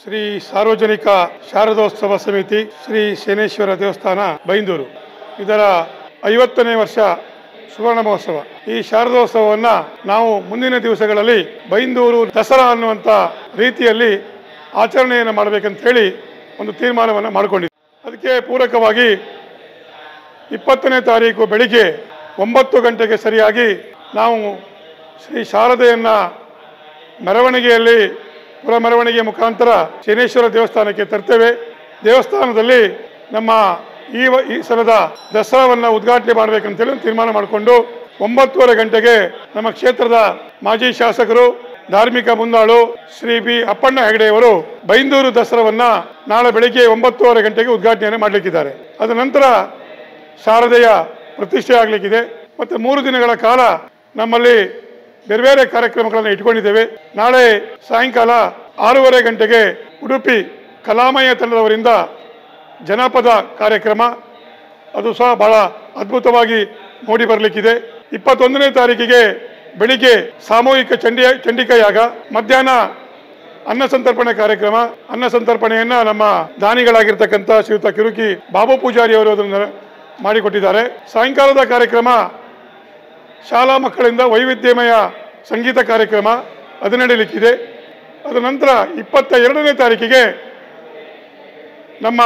ಶ್ರೀ ಸಾರ್ವಜನಿಕ ಶಾರದೋತ್ಸವ ಸಮಿತಿ ಶ್ರೀ ಶನೇಶ್ವರ ದೇವಸ್ಥಾನ ಬೈಂದೂರು ಇದರ ಐವತ್ತನೇ ವರ್ಷ ಸುವರ್ಣ ಮಹೋತ್ಸವ ಈ ಶಾರದೋತ್ಸವವನ್ನು ನಾವು ಮುಂದಿನ ದಿವಸಗಳಲ್ಲಿ ಬೈಂದೂರು ದಸರಾ ಅನ್ನುವಂಥ ರೀತಿಯಲ್ಲಿ ಆಚರಣೆಯನ್ನು ಮಾಡಬೇಕಂತ ಹೇಳಿ ಒಂದು ತೀರ್ಮಾನವನ್ನು ಮಾಡಿಕೊಂಡಿದ್ದೆ ಅದಕ್ಕೆ ಪೂರಕವಾಗಿ ಇಪ್ಪತ್ತನೇ ತಾರೀಕು ಬೆಳಿಗ್ಗೆ ಒಂಬತ್ತು ಗಂಟೆಗೆ ಸರಿಯಾಗಿ ನಾವು ಶ್ರೀ ಶಾರದೆಯನ್ನ ಮೆರವಣಿಗೆಯಲ್ಲಿ ಪುರ ಮೆರವಣಿಗೆ ಮುಖಾಂತರ ಶನೇಶ್ವರ ದೇವಸ್ಥಾನಕ್ಕೆ ತರ್ತೇವೆ ದೇವಸ್ಥಾನದಲ್ಲಿ ನಮ್ಮ ಈ ವ- ಈ ಸಲದ ದಸರಾವನ್ನು ಉದ್ಘಾಟನೆ ಮಾಡಬೇಕಂತೇಳಿ ಒಂದು ತೀರ್ಮಾನ ಮಾಡಿಕೊಂಡು ಒಂಬತ್ತುವರೆ ಗಂಟೆಗೆ ನಮ್ಮ ಕ್ಷೇತ್ರದ ಮಾಜಿ ಶಾಸಕರು ಧಾರ್ಮಿಕ ಮುಂದಾಳು ಶ್ರೀ ಬಿ ಅಪ್ಪಣ್ಣ ಹೆಗಡೆಯವರು ಬೈಂದೂರು ದಸರಾವನ್ನ ನಾಳೆ ಬೆಳಿಗ್ಗೆ ಒಂಬತ್ತುವರೆ ಗಂಟೆಗೆ ಉದ್ಘಾಟನೆಯನ್ನು ಮಾಡಲಿಕ್ಕಿದ್ದಾರೆ ಅದ ನಂತರ ಶಾರದೆಯ ಪ್ರತಿಷ್ಠೆ ಆಗಲಿಕ್ಕಿದೆ ಮತ್ತು ಮೂರು ದಿನಗಳ ಕಾಲ ನಮ್ಮಲ್ಲಿ ಬೇರೆ ಬೇರೆ ಕಾರ್ಯಕ್ರಮಗಳನ್ನು ಇಟ್ಕೊಂಡಿದ್ದೇವೆ ನಾಳೆ ಸಾಯಂಕಾಲ ಆರೂವರೆ ಗಂಟೆಗೆ ಉಡುಪಿ ಕಲಾಮಯ ತಂಡದವರಿಂದ ಜನಪದ ಕಾರ್ಯಕ್ರಮ ಅದು ಸಹ ಬಹಳ ಅದ್ಭುತವಾಗಿ ಮೂಡಿ ಬರಲಿಕ್ಕಿದೆ ಇಪ್ಪತ್ತೊಂದನೇ ತಾರೀಕಿಗೆ ಬೆಳಿಗ್ಗೆ ಸಾಮೂಹಿಕ ಚಂಡಿ ಚಂಡಿಕಾಯಾಗ ಮಧ್ಯಾಹ್ನ ಅನ್ನ ಸಂತರ್ಪಣೆ ಕಾರ್ಯಕ್ರಮ ಅನ್ನ ಸಂತರ್ಪಣೆಯನ್ನ ನಮ್ಮ ದಾನಿಗಳಾಗಿರ್ತಕ್ಕಂಥ ಶ್ರೀಯುತ ಕಿರುಕಿ ಬಾಬು ಪೂಜಾರಿ ಅವರು ಅದನ್ನು ಮಾಡಿಕೊಟ್ಟಿದ್ದಾರೆ ಸಾಯಂಕಾಲದ ಕಾರ್ಯಕ್ರಮ ಶಾಲಾ ಮಕ್ಕಳಿಂದ ವೈವಿಧ್ಯಮಯ ಸಂಗೀತ ಕಾರ್ಯಕ್ರಮ ಅದು ನಡೆಯಲಿಕ್ಕಿದೆ ಅದ ನಂತರ ಇಪ್ಪತ್ತ ಎರಡನೇ ತಾರೀಕಿಗೆ ನಮ್ಮ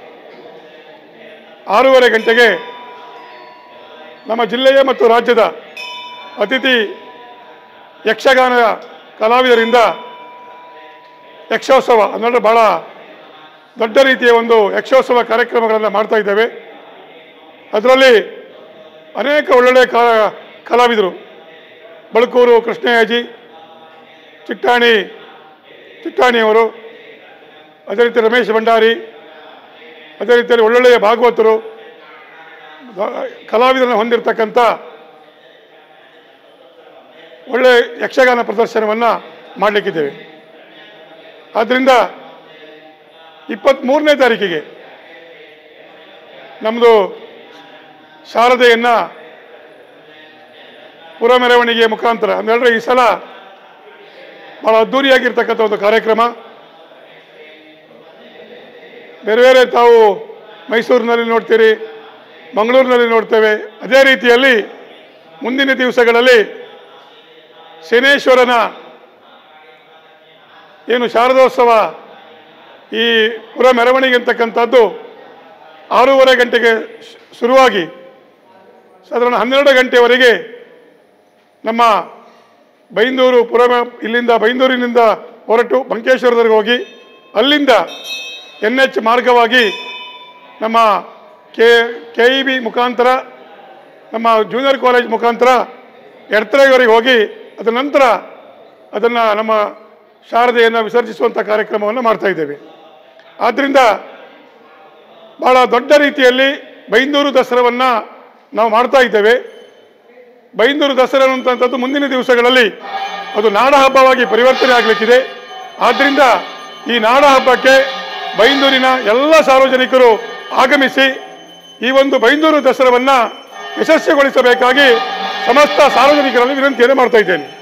ಆರೂವರೆ ಗಂಟೆಗೆ ನಮ್ಮ ಜಿಲ್ಲೆಯ ಮತ್ತು ರಾಜ್ಯದ ಅತಿಥಿ ಯಕ್ಷಗಾನ ಕಲಾವಿದರಿಂದ ಯಕ್ಷೋತ್ಸವ ಅಂದರೆ ಬಹಳ ದೊಡ್ಡ ರೀತಿಯ ಒಂದು ಯಕ್ಷೋತ್ಸವ ಕಾರ್ಯಕ್ರಮಗಳನ್ನು ಮಾಡ್ತಾ ಇದ್ದೇವೆ ಅದರಲ್ಲಿ ಅನೇಕ ಒಳ್ಳೊಳ್ಳೆಯ ಕಲಾ ಕಲಾವಿದರು ಬಳುಕೂರು ಕೃಷ್ಣಯ್ಯಜಿ ಚಿಟ್ಟಾಣಿ ಚಿಟ್ಟಾಣಿಯವರು ಅದೇ ರೀತಿ ರಮೇಶ್ ಭಂಡಾರಿ ಅದೇ ರೀತಿಯಲ್ಲಿ ಒಳ್ಳೊಳ್ಳೆಯ ಭಾಗವತರು ದ- ಕಲಾವಿದರನ್ನು ಹೊಂದಿರತಕ್ಕಂಥ ಒಳ್ಳೆಯ ಯಕ್ಷಗಾನ ಪ್ರದರ್ಶನವನ್ನು ಮಾಡಲಿಕ್ಕಿದ್ದೇವೆ ಆದ್ದರಿಂದ ಇಪ್ಪತ್ತ್ಮೂರನೇ ತಾರೀಕಿಗೆ ನಮ್ಮದು ಶಾರದೆಯನ್ನು ಪುರ ಮೆರವಣಿಗೆಯ ಮುಖಾಂತರ ಅಂದರೆ ಈ ಸಲ ಬಹಳ ಅದ್ಧೂರಿಯಾಗಿರ್ತಕ್ಕಂಥ ಒಂದು ಕಾರ್ಯಕ್ರಮ ಬೇರೆ ಬೇರೆ ತಾವು ಮೈಸೂರಿನಲ್ಲಿ ನೋಡ್ತೀರಿ ಮಂಗಳೂರಿನಲ್ಲಿ ನೋಡ್ತೇವೆ ಅದೇ ರೀತಿಯಲ್ಲಿ ಮುಂದಿನ ದಿವಸಗಳಲ್ಲಿ ಶನೇಶ್ವರನ ಏನು ಶಾರದೋತ್ಸವ ಈ ಪುರ ಮೆರವಣಿಗೆ ಅಂತಕ್ಕಂಥದ್ದು ಆರೂವರೆ ಗಂಟೆಗೆ ಶು- ಶುರುವಾಗಿ ಸಾಧಾರಣ ಹನ್ನೆರಡು ಗಂಟೆವರೆಗೆ ನಮ್ಮ ಬೈಂದೂರು ಪುರ ಇಲ್ಲಿಂದ ಬೈಂದೂರಿನಿಂದ ಹೊರಟು ಬಂಕೇಶ್ವರದವರೆಗೆ ಹೋಗಿ ಅಲ್ಲಿಂದ ಎನ್ ಎಚ್ ಮಾರ್ಗವಾಗಿ ನಮ್ಮ ಕೆ ಕೆ ಇ ಬಿ ಮುಖಾಂತರ ನಮ್ಮ ಜೂನಿಯರ್ ಕಾಲೇಜ್ ಮುಖಾಂತರ ಎಡ್ತರೆವರೆಗೆ ಹೋಗಿ ಅದ ನಂತರ ಅದನ್ನು ನಮ್ಮ ಶಾರದೆಯನ್ನು ವಿಸರ್ಜಿಸುವಂಥ ಕಾರ್ಯಕ್ರಮವನ್ನು ಮಾಡ್ತಾ ಇದ್ದೇವೆ ಆದ್ದರಿಂದ ಬಹಳ ದೊಡ್ಡ ರೀತಿಯಲ್ಲಿ ಬೈಂದೂರು ದಸರಾವನ್ನು ನಾವು ಮಾಡ್ತಾ ಇದ್ದೇವೆ ಬೈಂದೂರು ದಸರಾ ಅನ್ನುವಂಥದ್ದು ಮುಂದಿನ ದಿವಸಗಳಲ್ಲಿ ಅದು ನಾಡ ಹಬ್ಬವಾಗಿ ಪರಿವರ್ತನೆ ಆಗಲಿಕ್ಕಿದೆ ಆದ್ದರಿಂದ ಈ ನಾಡ ಹಬ್ಬಕ್ಕೆ ಬೈಂದೂರಿನ ಎಲ್ಲ ಸಾರ್ವಜನಿಕರು ಆಗಮಿಸಿ ಈ ಒಂದು ಬೈಂದೂರು ದಸರಾವನ್ನು ಯಶಸ್ವಿಗೊಳಿಸಬೇಕಾಗಿ ಸಮಸ್ತ ಸಾರ್ವಜನಿಕರಲ್ಲಿ ವಿನಂತಿಯನ್ನು ಮಾಡ್ತಾ ಇದ್ದೇನೆ